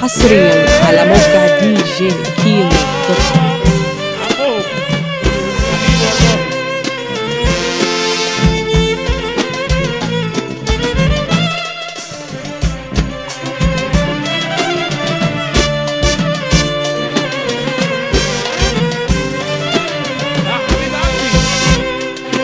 حصريا على موقع دي جي كيمو دوت كوم. عمهم حبيبي والله يا حبيب قلبي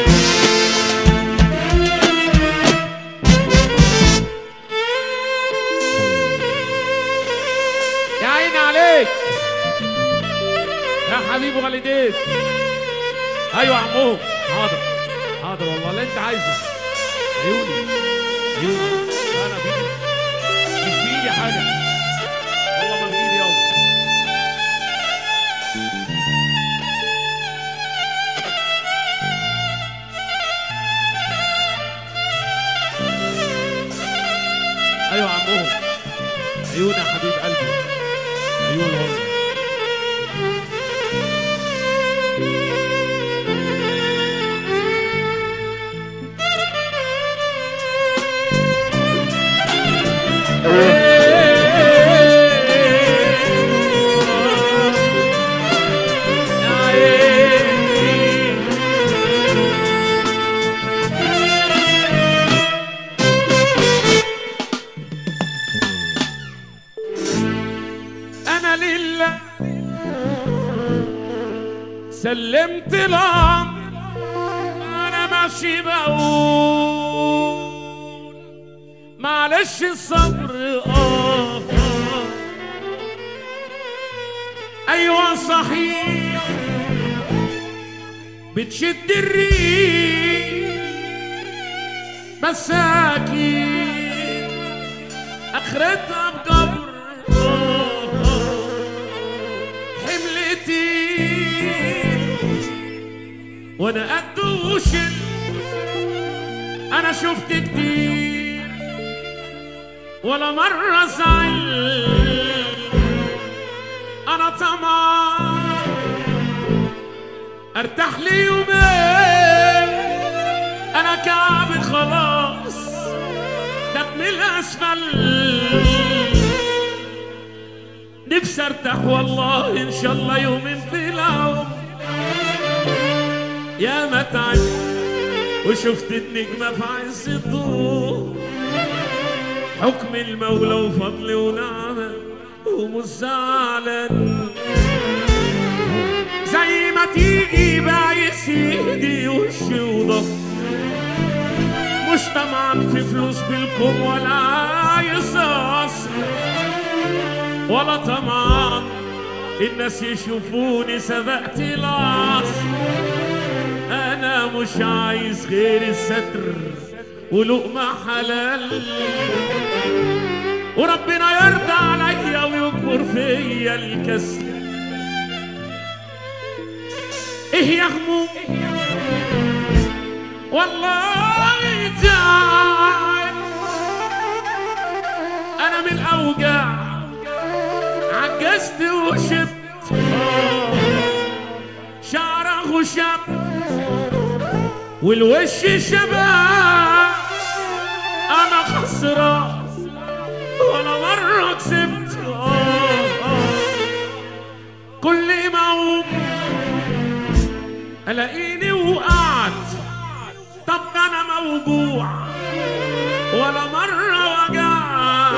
يا عيني عليك يا حبيب والديك ايوه يا عمو حاضر حاضر والله اللي انت عايزه عيوني عيوني انا بيدي مش بايدي حاجه والله ما بايدي يابا ايوه يا عمو عيوني يا حبيب قلبي عيون والله انا لله سلمت الامر انا ماشي بقول معلش الصبر اه ايوه صحيح بتشد الريح بس اكيد اخرتها بقبر حملتي وانا قد وشل انا شفت كتير ولا مرة زعل انا طمع ارتاح لي يومين انا كعبي خلاص دب من الاسفل نفسي ارتاح والله ان شاء الله يومين في العمر يا ما تعبت وشفت النجمة في عز الضوء حكم المولى وفضل ونعمة ومش زعلان زي ما تيجي بايس ايدي وشي وضهر مش طمعان في فلوس بالكم ولا عايز اصل ولا طمعان الناس يشوفوني سبقت العصر انا مش عايز غير الستر ولقمة حلال وربنا يرضى عليا ويكبر فيا الكسر ايه يا هموم والله تعب انا من الاوجاع عجزت وشبت آه. شعره غشم والوش شباب انا خسران ولا مره كسبت آه. آه. كل ما اقوم الاقيني وقعت طب انا موجوع ولا مره وجع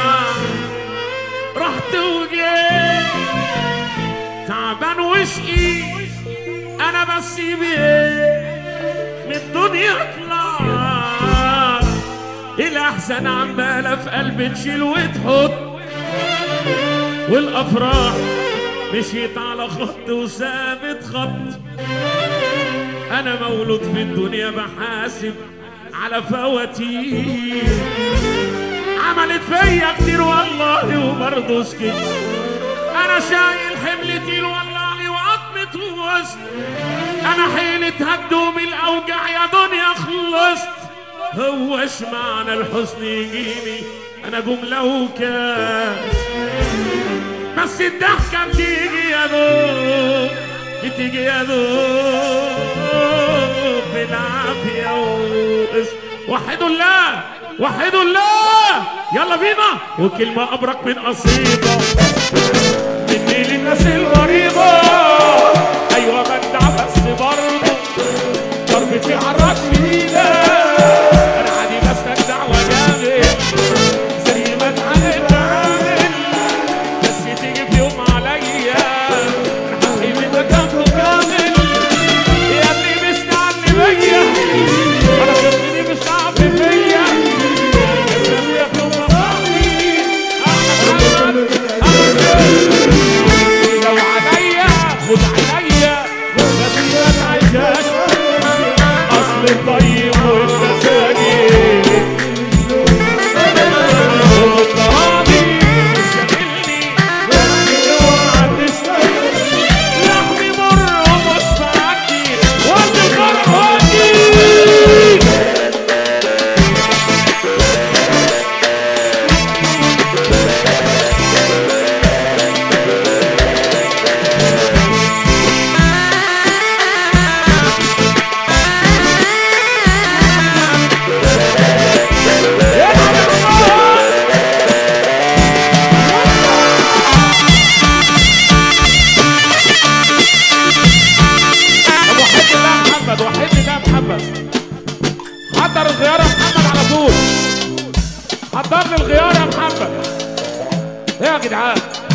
رحت وجيت تعبان وشقي انا بس بيه من الدنيا اطلع الاحزان عماله في قلبي تشيل وتحط والافراح مشيت على خط وثابت خط انا مولود في الدنيا بحاسب على فواتير عملت فيا كتير والله وبرضه سكت انا شايل حمل تقيل والله وقطمة وسط انا حيلة هدوم الاوجع يا دنيا خلصت هوش معنى الحزن يجيني انا جملة وكان بس الضحكة بتيجي يا دوب بتيجي يا دوب بالعافية وقس وحدوا الله وحدوا الله يلا بينا وكلمة أبرك من قصيدة مني للناس الغريبة أيوة بدع بس برضه ضربتي عالراس جديدة أنا عادي بستجدع وجامل زي ما اتعامل بعامل بس تيجي في يوم عليا أنا حقي منك جنبه كامل يا ابني مستعني بيا أنا خصمي مش عارف فيا بس أبويا في يوم فرحني أحمد محمد لو عليا خد عليا بس ما تعيشهاش اصل الطيب وانت ساكت والتراضي مش شاغلني اوعى تشتغل لحمي مر ومش معدي وقت الفرح ودي طب وحب الله يا محمد وحب الله يا محمد حضر الغيار يا محمد على طول حضر لي الغيار يا محمد ايه يا جدعان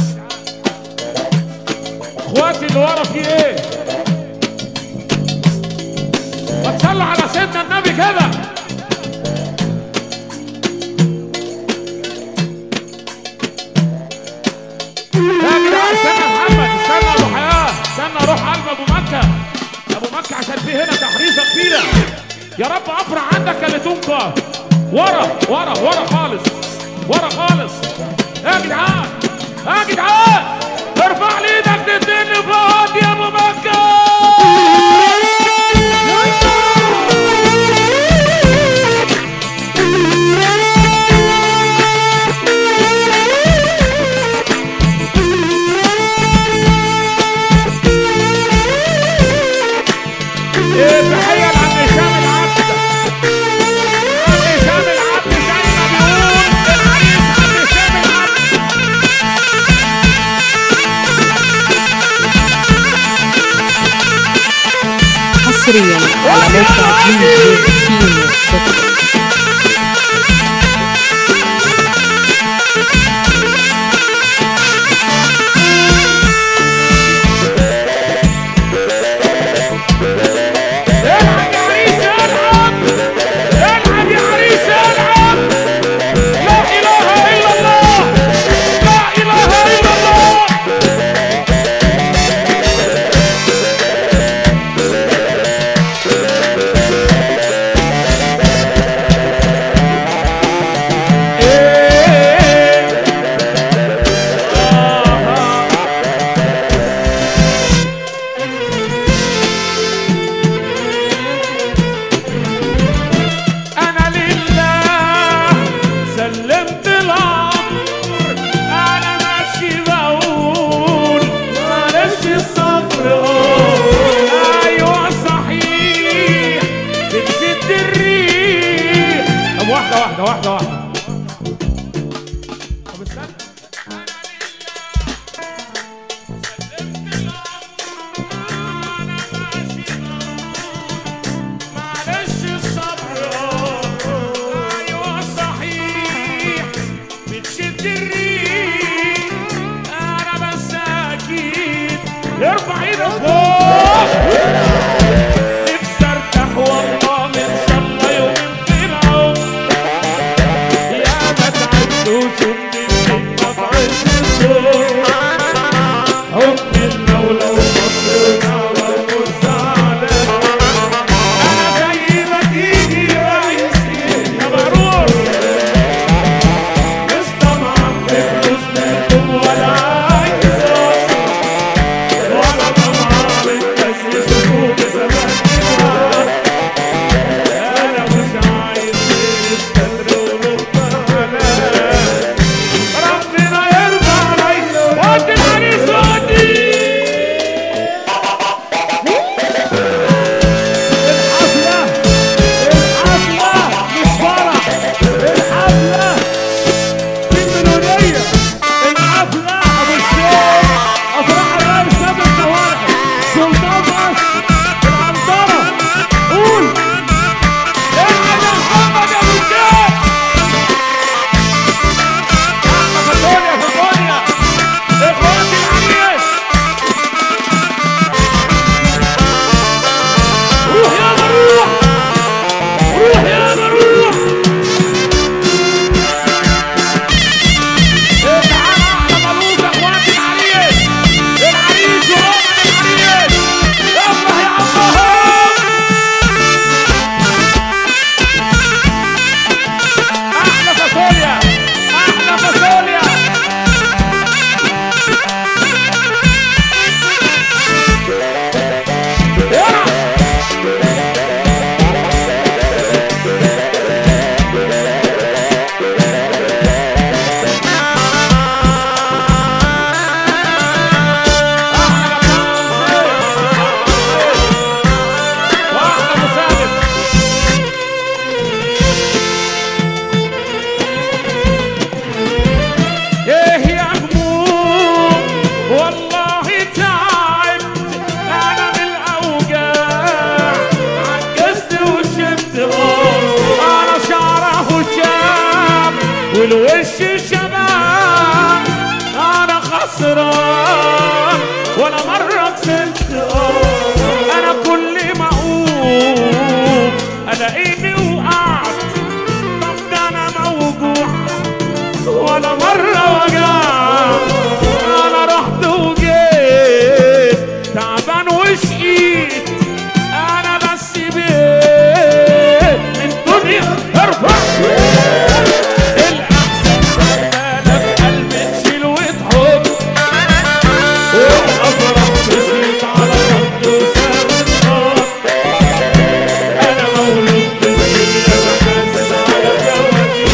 اخواتي اللي ورا في ايه ما تصلوا على سيدنا النبي كده يا جدعان استنى يا محمد استنى يا ابو حياه استنى اروح قلب ابو مكه ابو مكه عشان في هنا تحريزه كبيره يا رب افرح عندك يا لتونكا ورا ورا ورا خالص ورا خالص يا جدعان يا جدعان ارفع لي ايدك تديني فوق يا ابو مكه ايه تحيه لعم هشام العبد عم هشام العبد زي ما بيقول العريس عم هشام العبد حصريا على موقع دي جي كيمو دوت كوم العب يا عريس العب العب يا عريس العب لا اله الا الله لا اله الا الله إيه. آه. انا لله سلمت الامر انا ماشي بقول معلش الصبر اه ايوه صحيح بتشد الريح طب واحده واحده واحده واحده طب استنى انا لله سلمت الامر انا ماشي بقول معلش الصبر ايوه صحيح بتشد الريح انا بس اكيد ارفع ايدك فوق نفسي ارتاح والله ان شاء الله يوم القيامه والوش شباب انا خسران ولا مرة كسبت آه. انا كل ما اقوم الاقيني وقعت طب ده انا موجوع ولا مرة وجعت انا رحت وجيت تعبان وشقيت انا بس بيت الدنيا ارفع الاحسن شغالة في قلبي تشيل وتحط والافراح تسيط على خد وسام النار انا مولود بالدنيا بحاسب على جواتي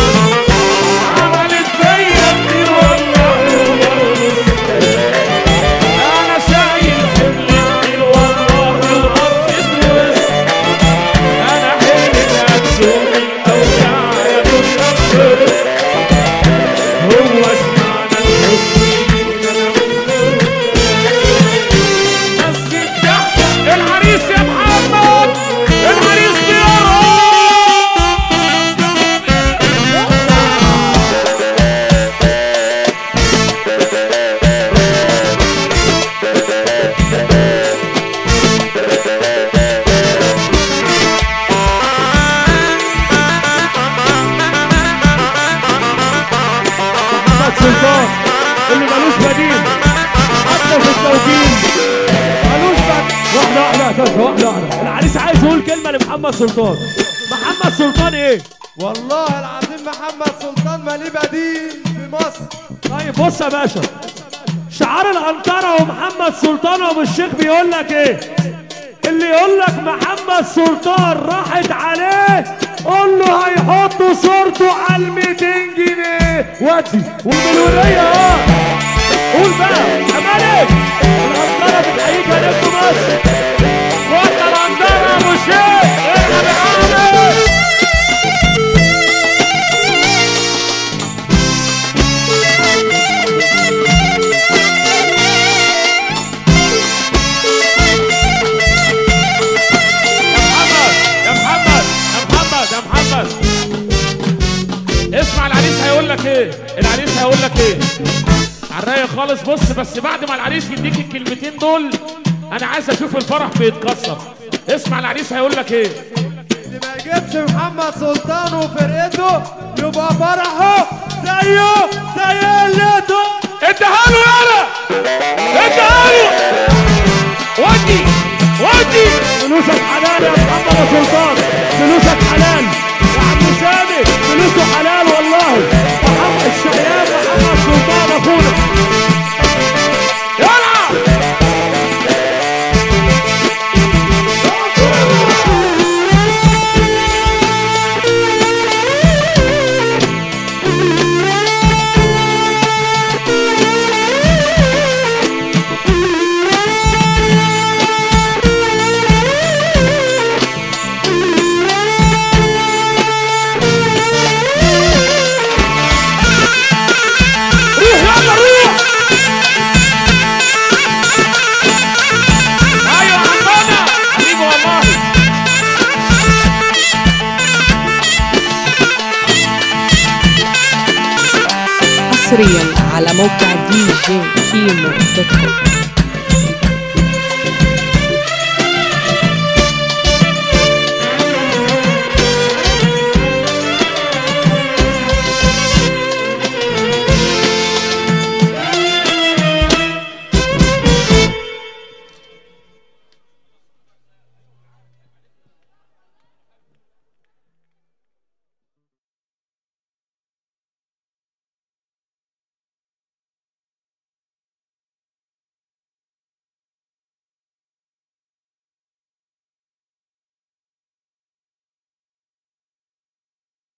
عملت فيا كتير والله انا شايل حمل كتير والله وقفت وسط انا حلمي هتسوق الاوجاع يا دنيا بخير هو اشمعنى الحب بس الضحكة العريس يا محمد العريس محمد سلطان اللي ملوش بديل حتى في التوكيل ملوش بديل واحدة واحدة يا أستاذ، واحدة واحدة العريس عايز يقول كلمة لمحمد سلطان محمد سلطان ايه؟ والله العظيم محمد سلطان مالي بديل في مصر طيب بص يا باشا شعار العنترة ومحمد سلطان وابو الشيخ بيقول لك ايه؟ اللي يقول لك محمد سلطان راحت عليه قول له هيحطوا صورته على ال 200 جنيه ودي والمليونية اه قول بقى امالك العنترة بتحييك يا نجم مصر وانت العنترة يا ابو الشيخ ارحب يا عامر محمد يا محمد يا محمد يا محمد اسمع العريس هيقول لك ايه العريس هيقول لك ايه على الرايق خالص بص بس بعد ما العريس يديك الكلمتين دول انا عايز اشوف الفرح بيتكسر اسمع العريس هيقول لك ايه اللي ما يجيبش محمد سلطان وفرقته يبقى فرحه زيه زي قلته اديها له يالا اديها له ودي ودي فلوسك حلال يا محمد سلطان فلوسك حلال يا عم سامي فلوسه حلال والله محمد الشياب محمد سلطان اخونا يلا روح يلا روح ايوه عمنا حبيبي والله حصريا على موقع دي جي كيمو دوت كوم